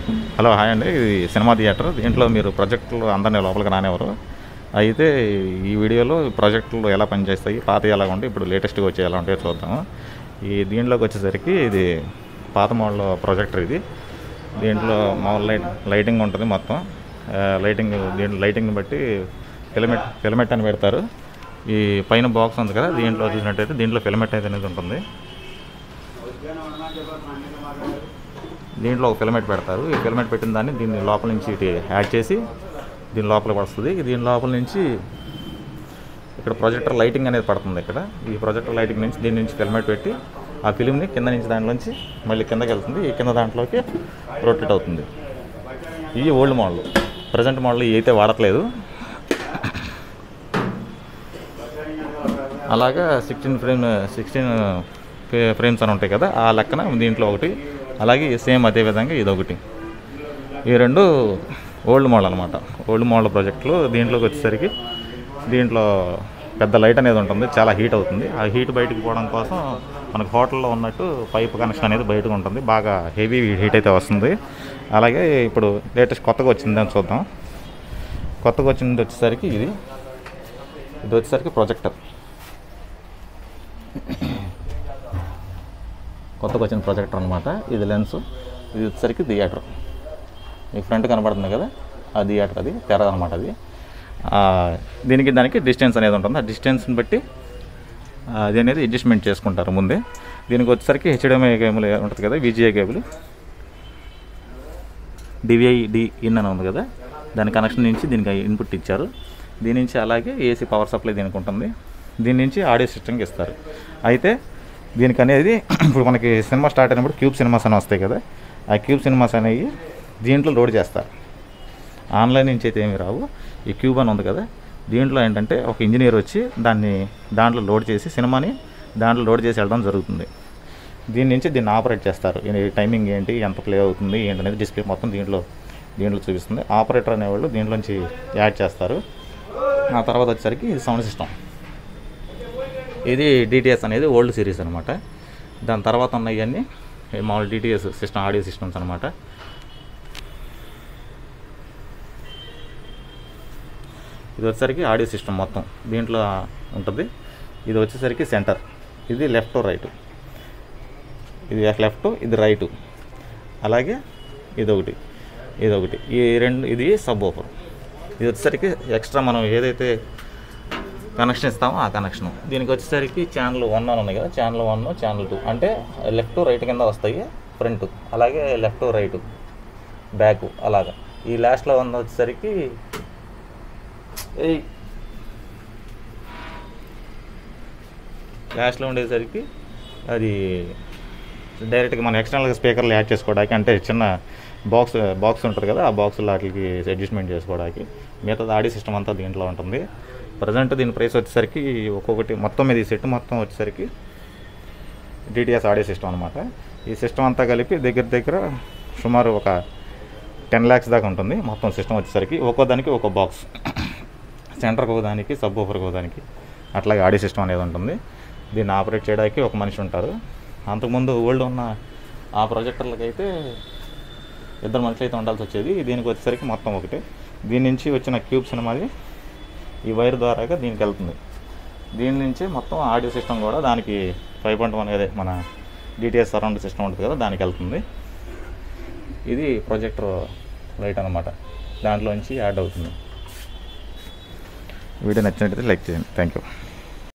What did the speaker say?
hello hi అండి ఇది cinema theatre దీంట్లో మీరు ప్రాజెక్టులు అందరినీ లోపలికి రానివ్వరు అయితే ఈ వీడియోలో ప్రాజెక్టులు ఎలా పనిచేస్తాయి పాత ఎలా ఉంటాయి ఇప్పుడు లేటెస్ట్గా వచ్చే ఎలా ఉంటాయో చూద్దాము ఈ దీంట్లోకి వచ్చేసరికి ఇది పాత మోడల్ ప్రాజెక్టర్ ఇది దీంట్లో మామూలు లైట్ లైటింగ్ ఉంటుంది మొత్తం ఆ, లైటింగ్ దీంట్లో లైటింగ్ని బట్టి ఫిలమెట్ ఫిలమెట్ అని పెడతారు ఈ పైన బాక్స్ ఉంది కదా దీంట్లో చూసినట్టయితే దీంట్లో ఫిలమెట్ అయితే అనేది ఉంటుంది దీంట్లో ఒక ఫిలమెంట్ పెడతారు ఈ ఫిలమెంట్ పెట్టిన దాన్ని దీన్ని లోపల నుంచి ఇటు యాడ్ చేసి దీని లోపలికి వస్తుంది దీని లోపల నుంచి ఇక్కడ ప్రొజెక్టర్ లైటింగ్ అనేది పడుతుంది ఇక్కడ ఈ ప్రొజెక్టర్ లైటింగ్ నుంచి దీని నుంచి ఫిలమెంట్ పెట్టి ఆ ఫిలింని కింద నుంచి దాంట్లోంచి మళ్ళీ కిందకి వెళ్తుంది ఈ కింద దాంట్లోకి రొటేట్ అవుతుంది ఇవి ఓల్డ్ మోడల్ ప్రజెంట్ మోడల్ ఇవి అయితే వాడట్లేదు అలాగా సిక్స్టీన్ ఫ్రేమ్ సిక్స్టీన్ ఫ్రేమ్స్ అని ఉంటాయి కదా ఆ లెక్కన దీంట్లో ఒకటి అలాగే సేమ్ అదే విధంగా ఇది ఒకటి ఈ రెండు ఓల్డ్ మోడల్ అనమాట ఓల్డ్ మోడల్ ప్రాజెక్టులు దీంట్లోకి వచ్చేసరికి దీంట్లో పెద్ద లైట్ అనేది ఉంటుంది చాలా హీట్ అవుతుంది ఆ హీట్ బయటకు పోవడం కోసం మనకు హోటల్లో ఉన్నట్టు పైప్ కనెక్షన్ అనేది బయటకు ఉంటుంది బాగా హెవీ హీట్ అయితే వస్తుంది అలాగే ఇప్పుడు లేటెస్ట్ కొత్తగా వచ్చిందని చూద్దాం కొత్తగా వచ్చింది వచ్చేసరికి ఇది ఇది వచ్చేసరికి ప్రొజెక్టర్ కొత్తగా వచ్చిన ప్రొజెక్టర్ అనమాట ఇది లెన్స్ ఇది వచ్చేసరికి థియేటర్ మీకు ఫ్రంట్ కనబడుతుంది కదా ఆ థియేటర్ అది తెర అనమాట అది ఆ, దీనికి దానికి డిస్టెన్స్ అనేది ఉంటుంది ఆ డిస్టెన్స్ని బట్టి ఆ, అది అనేది అడ్జస్ట్మెంట్ చేసుకుంటారు ముందే దీనికి వచ్చేసరికి హెచ్డిఎంఐ కేబుల్ ఉంటుంది కదా VGA cable DVI D in అని ఉంది కదా దాని కనెక్షన్ నుంచి దీనికి ఇన్పుట్ ఇచ్చారు దీని నుంచి అలాగే ఏసీ పవర్ సప్లై దీనికి ఉంటుంది దీని నుంచి ఆడియో సిస్టమ్కి ఇస్తారు అయితే దీనికి అనేది ఇప్పుడు మనకి సినిమా స్టార్ట్ అయినప్పుడు క్యూబ్ సినిమాస్ అని వస్తాయి కదా ఆ క్యూబ్ సినిమాస్ అనేవి దీంట్లో లోడ్ చేస్తారు ఆన్లైన్ నుంచి అయితే ఏమి రావు ఈ క్యూబ్ అని ఉంది కదా దీంట్లో ఏంటంటే ఒక ఇంజనీర్ వచ్చి దాన్ని దాంట్లో లోడ్ చేసి సినిమాని దాంట్లో లోడ్ చేసి వెళ్ళడం జరుగుతుంది దీని నుంచి దీన్ని ఆపరేట్ చేస్తారు ఈ టైమింగ్ ఏంటి ఎంత ప్లే అవుతుంది ఏంటి అనేది డిస్ప్లే మొత్తం దీంట్లో దీంట్లో చూపిస్తుంది ఆపరేటర్ అనేవాళ్ళు దీంట్లోంచి యాడ్ చేస్తారు ఆ తర్వాత వచ్చేసరికి ఇది సౌండ్ సిస్టమ్ ఇది డిటిఎస్ అనేది ఓల్డ్ సిరీస్ అనమాట దాని తర్వాత ఉన్నవన్నీ మామూలు డిటిఎస్ సిస్టమ్ ఆడియో సిస్టమ్స్ అనమాట ఇది వచ్చేసరికి ఆడియో సిస్టమ్ మొత్తం దీంట్లో ఉంటుంది ఇది వచ్చేసరికి సెంటర్ ఇది లెఫ్ట్ రైట్ ఇది లెఫ్ట్ ఇది రైట్ అలాగే ఇది ఒకటి ఇది ఒకటి ఈ రెండు ఇది సబ్ ఓఫర్ ఇది వచ్చేసరికి ఎక్స్ట్రా మనం ఏదైతే కనెక్షన్ ఇస్తామో ఆ కనెక్షన్ దీనికి వచ్చేసరికి ఛానల్ వన్ అని ఉన్నాయి కదా ఛానల్ వన్ ఛానల్ టూ అంటే లెఫ్ట్ రైట్ కింద వస్తాయి ఫ్రంట్ అలాగే లెఫ్ట్ రైట్ బ్యాక్ అలాగా ఈ లాస్ట్లో ఉన్న వచ్చేసరికి ఏయ్ లాస్ట్లో ఉండేసరికి అది డైరెక్ట్గా మన ఎక్స్టర్నల్ స్పీకర్లు యాడ్ చేసుకోవడానికి అంటే చిన్న బాక్స్ బాక్స్ ఉంటుంది కదా ఆ బాక్స్ వాటికి అడ్జస్ట్మెంట్ చేసుకోవడానికి మిగతా ఆడియో సిస్టమ్ అంతా దీంట్లో ఉంటుంది ప్రజెంట్ దీని ప్రైస్ వచ్చేసరికి ఒక్కొక్కటి మొత్తం మీద ఈ సెట్ మొత్తం వచ్చేసరికి డిటిఎస్ ఆడియో సిస్టమ్ అనమాట ఈ సిస్టమ్ అంతా కలిపి దగ్గర దగ్గర సుమారు ఒక టెన్ ల్యాక్స్ దాకా ఉంటుంది మొత్తం సిస్టమ్ వచ్చేసరికి ఒక్కో దానికి ఒక బాక్స్ సెంటర్కి ఒక దానికి సబ్ ఓఫర్కి ఒక దానికి అట్లాగే ఆడియో సిస్టమ్ అనేది ఉంటుంది దీన్ని ఆపరేట్ చేయడానికి ఒక మనిషి ఉంటారు అంతకుముందు ఓల్డ్ ఉన్న ఆ ప్రొజెక్టర్లకి అయితే ఇద్దరు మనుషులు అయితే ఉండాల్సి వచ్చేది దీనికి వచ్చేసరికి మొత్తం ఒకటే దీని నుంచి వచ్చిన క్యూబ్ సినిమాది ఈ వైర్ ద్వారాగా దీనికి వెళ్తుంది దీని నుంచి మొత్తం ఆడియో సిస్టమ్ కూడా దానికి ఫైవ్ పాయింట్ వన్ అదే మన డిటిఎస్ సరౌండ్ సిస్టమ్ ఉంటుంది కదా దానికి వెళ్తుంది ఇది ప్రొజెక్టర్ లైట్ అనమాట దాంట్లోంచి యాడ్ అవుతుంది వీడియో నచ్చినట్టయితే లైక్ చేయండి థ్యాంక్ యూ